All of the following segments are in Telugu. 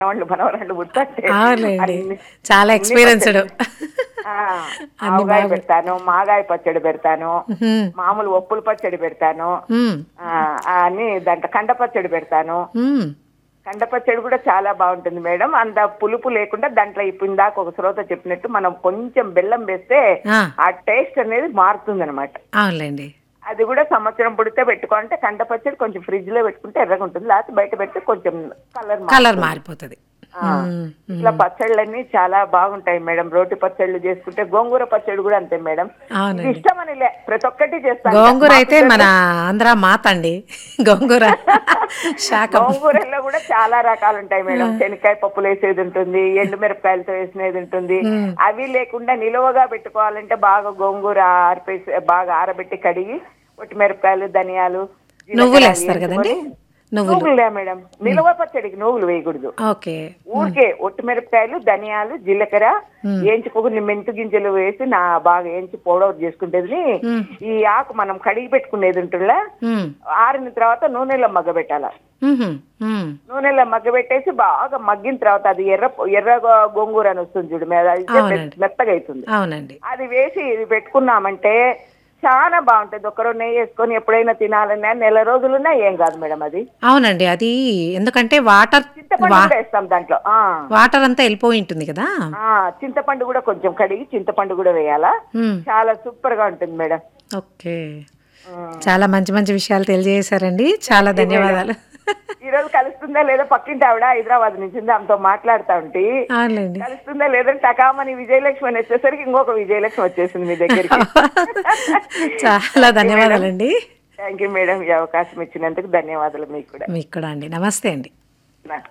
మనవాళ్ళు మనవరాళ్ళు పుట్టే అవునండి చాలా ఎక్స్పీరియన్స్డ్ ఆవగాయ పెడతాను మాగాయ పచ్చడి పెడతాను మామూలు ఒప్పుల పచ్చడి పెడతాను ఆ, అని దాంట్లో కండ పచ్చడి పెడతాను కండ పచ్చడి కూడా చాలా బాగుంటుంది మేడం అంత పులుపు లేకుండా దాంట్లో ఇప్పుడు ఇందాక ఒక శ్రోత చెప్పినట్టు మనం కొంచెం బెల్లం వేస్తే ఆ టేస్ట్ అనేది మారుతుంది అనమాట అవునులేండి అది కూడా సంవత్సరం పుడితే పెట్టుకోవాలంటే కండ పచ్చడి కొంచెం ఫ్రిడ్జ్ లో పెట్టుకుంటే ఎర్రగా ఉంటుంది లేకపోతే బయట పెడితే కొంచెం కలర్ కలర్ మారిపోతుంది ఇట్లా పచ్చళ్ళన్నీ చాలా బాగుంటాయి మేడం రోటి పచ్చళ్ళు చేసుకుంటే గోంగూర పచ్చడి కూడా అంతే మేడం అవునండి. ఇది ఇష్టమని లే ప్రతి ఒక్కటి చేస్తాను గోంగూర అయితే మన ఆంధ్ర మాత అండి గోంగూర శాఖ గోంగూరలో కూడా చాలా రకాలు ఉంటాయి మేడం శనక్కాయ పప్పులు వేసేది ఉంటుంది ఎండు మిరపకాయలతో వేసినది ఉంటుంది అవి లేకుండా నిలువగా పెట్టుకోవాలంటే బాగా గోంగూర ఆరిపేసి బాగా ఆరబెట్టి కడిగి ఒట్టి మిరపకాయలు ధనియాలు జీలకర్ర నువ్వులు వేస్తారు కదండి వేసుకొని- నువ్వులు నువ్వులే మేడం నిలువ పచ్చడికి నువ్వులు వేయకూడదు ఓకే ఊరికే ఒట్టి మిరపకాయలు ధనియాలు జీలకర్ర వేయించుకొని మెంతు గింజలు వేసి నా బాగా వేయించి పౌడర్ చేసుకునేది ఈ ఆకు మనం కడిగి పెట్టుకునేది ఉంటుందా ఉమ్, ఆరిన తర్వాత నూనెలో మగ్గబెట్టాల ఉహు, ఉమ్, నూనెలో మగ్గబెట్టేసి బాగా మగ్గిన తర్వాత అది ఎర్ర ఎర్ర గో- గోంగూర అని వస్తుంది చూడు మీద అది అవునండి. మెత్తగా అవుతుంది అవునండి అది వేసి ఇది పెట్టుకున్నామంటే చాలా బాగుంటుంది ఒకరోజు నెయ్యి వేసుకొని ఎప్పుడైనా తినాలన్నా నెల రోజులున్నా ఏం కాదు మేడం అది అవునండి అది ఎందుకంటే వాటర్ చింతపండు కూడా వేస్తాం దాంట్లో ఆ వాటర్ అంతా వెళ్ళిపోయి ఉంటుంది కదా ఆ చింతపండు కూడా కొంచెం కడిగి చింతపండు కూడా వేయాలా ఉమ్, చాలా సూపర్ గా ఉంటుంది మేడం ఓకే చాలా మంచి మంచి విషయాలు తెలియజేశారండి చాలా ధన్యవాదాలు ఈ రోజు కలుస్తుందా లేదా పక్కింటి ఆవిడ హైదరాబాద్ నుంచి ఉంది, ఆమెతో మాట్లాడుతా ఉంటే అవునండి కలుస్తుందా లేదంటే టకామని విజయలక్ష్మి అని వచ్చేసరికి ఇంకొక విజయలక్ష్మి వచ్చేసింది మీ దగ్గరికి చాలా ధన్యవాదాలండి థ్యాంక్ యూ మేడం ఈ అవకాశం ఇచ్చినందుకు ధన్యవాదాలు మీకు కూడా మీకు కూడా అండి నమస్తే అండి నా-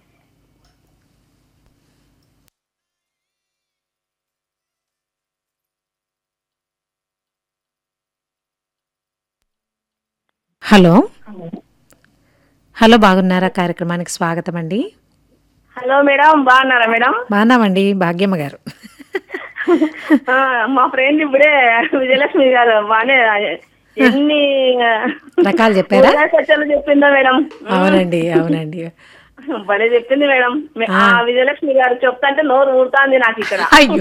హలో హలో బాగున్నారా కార్యక్రమానికి స్వాగతం అండి హలో మేడం బాగున్నారా మేడం బాగున్నామండి భాగ్యమ్మ గారు ఆ, మా ఫ్రెండ్ ఇప్పుడే విజయలక్ష్మి గారు బాగానే ఎన్ని రకాలు చెప్పారా ఖర్చులు చెప్పిందా మేడం అవునండి అవునండి భలే చెప్పింది మేడం మే- ఆ విజయలక్ష్మి గారు చెప్తాంటే నోరు ఊరుతాంది నాకు ఇక్కడ అయ్యో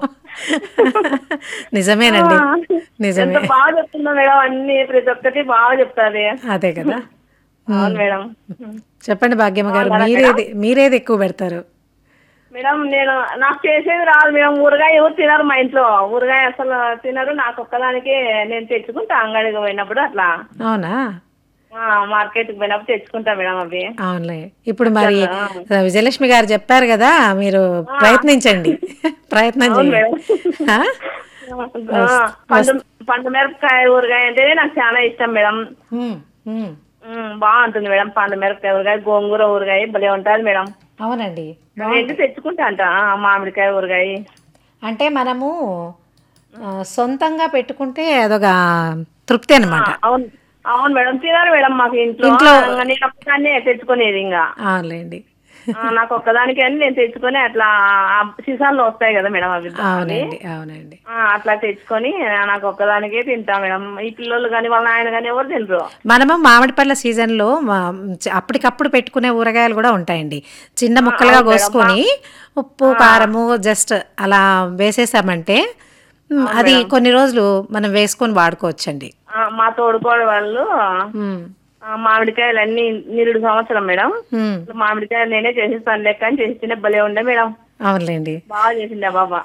నిజమేనండి నిజమే ఎంత బాగా చెప్తుందో మేడం అన్ని ప్రతి ఒక్కటి బాగా చెప్తాది అదే కదా అవును మేడం చెప్పండి భాగ్యమ్మ గారు మీరేది మీరేది ఎక్కువ పెడతారు మేడం నేను నాకు చేసేది రాదు మేడం ఊరగాయ ఎవరు తినరు మా ఇంట్లో ఊరగాయ అసలు తినరు నాకు ఒక్కదానికి నేను తెచ్చుకుంటా అంగడికి పోయినప్పుడు అట్లా అవునా మార్కెట్ కి పోయినప్పుడు తెచ్చుకుంటా మేడం అవి అవునులే ఇప్పుడు మరి విజయలక్ష్మి గారు చెప్పారు కదా మీరు ప్రయత్నించండి ప్రయత్నం చేయండి ఆ? ఆ, పండు పండు మిరపకాయ ఊరగాయ అంటేనే నాకు చాలా ఇష్టం మేడం ఉమ్, ఉమ్. ఉమ్, బాగుంటుంది మేడం పండు మిరపకాయ ఊరగాయ గోంగూర ఊరగాయ భలే ఉంటుంది మేడం అవునండి వెళ్ళి తెచ్చుకుంటా అంట ఆ, మామిడికాయ ఊరగాయ అంటే మనము ఆ, సొంతంగా పెట్టుకుంటే అదొక తృప్తి అనమాట అవును అవును మేడం తినారు మేడం మాకు ఇంట్లో ఇంట్లో- ఇంకా నేను ఒక్కదాన్నే తెచ్చుకునేది ఇంకా అవునులేండి ఆ, నాకు ఒక్కదానికి అని నేను తెచ్చుకొని అట్లా ఆ సీసాల్లో వస్తాయి కదా మేడం అవి అవునండి అవునండి ఆ, అట్లా తెచ్చుకొని నాకు ఒక్కదానికే తింటా మేడం ఈ పిల్లలు కానీ వాళ్ళ ఆయన కానీ ఎవరు తినరు మనము మామిడి పళ్ళ సీజన్లో మా- చ- అప్పటికప్పుడు పెట్టుకునే ఊరగాయలు కూడా ఉంటాయండి చిన్న ముక్కలుగా కోసుకొని ఉప్పు కారము జస్ట్ అలా వేసేసామంటే మ్, అది కొన్ని రోజులు మనం వేసుకొని వాడుకోవచ్చండి ఆ, మా తోడుకోడు వాళ్ళు మ్, ఆ, మామిడికాయలు అన్ని నిరుడు సంవత్సరం మేడం మ్, మామిడికాయలు నేనే చేసిస్తాను లెక్క అని చేసి భలే ఉండే మేడం అవునులేండి బాగా చేసిండే బాబా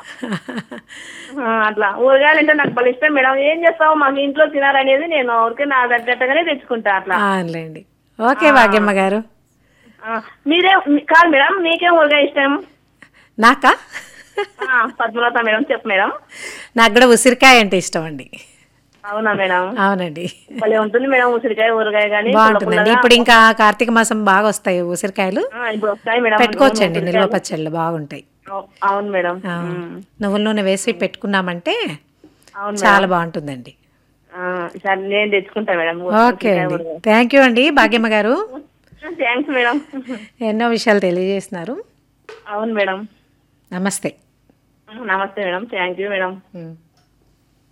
ఆ, అట్లా ఊరగాయలు అంటే నాకు భలే ఇష్టం మేడం ఏం చేస్తావు మాకు ఇంట్లో తినారనేది నేను ఊరికే నా తగ్గట్టుగానే తెచ్చుకుంటా అట్లా అవునులేండి ఓకే భాగ్యమ్మ గారు ఆ, మీరే మీ- కాదు మేడం మీకేం ఊరగాయ ఇష్టం నాకా ఆ, పద్మలత మేడం చెప్పు మేడం నాకు కూడా ఉసిరికాయ అంటే ఇష్టం అండి అవునా మేడం అవునండి భలే ఉంటుంది మేడం ఉసిరికాయ ఊరగాయ కానీ బాగుంటుందండి ఇప్పుడు ఇంకా కార్తీక మాసం బాగా వస్తాయి ఉసిరికాయలు ఇప్పుడు వస్తాయి మేడం పెట్టుకోవచ్చండి నిల్వ పచ్చళ్ళు బాగుంటాయి అవు- అవును మేడం ఆ, నువ్వుల నూనె వేసి పెట్టుకున్నామంటే అవును చాలా బాగుంటుందండి ఆ, సరే నేను తెచ్చుకుంటా మేడం ఓకే అండి థ్యాంక్ యూ అండి భాగ్యమ్మ గారు థ్యాంక్స్ మేడం ఎన్నో విషయాలు తెలియజేస్తున్నారు అవును మేడం నమస్తే నమస్తే madam thank you madam um.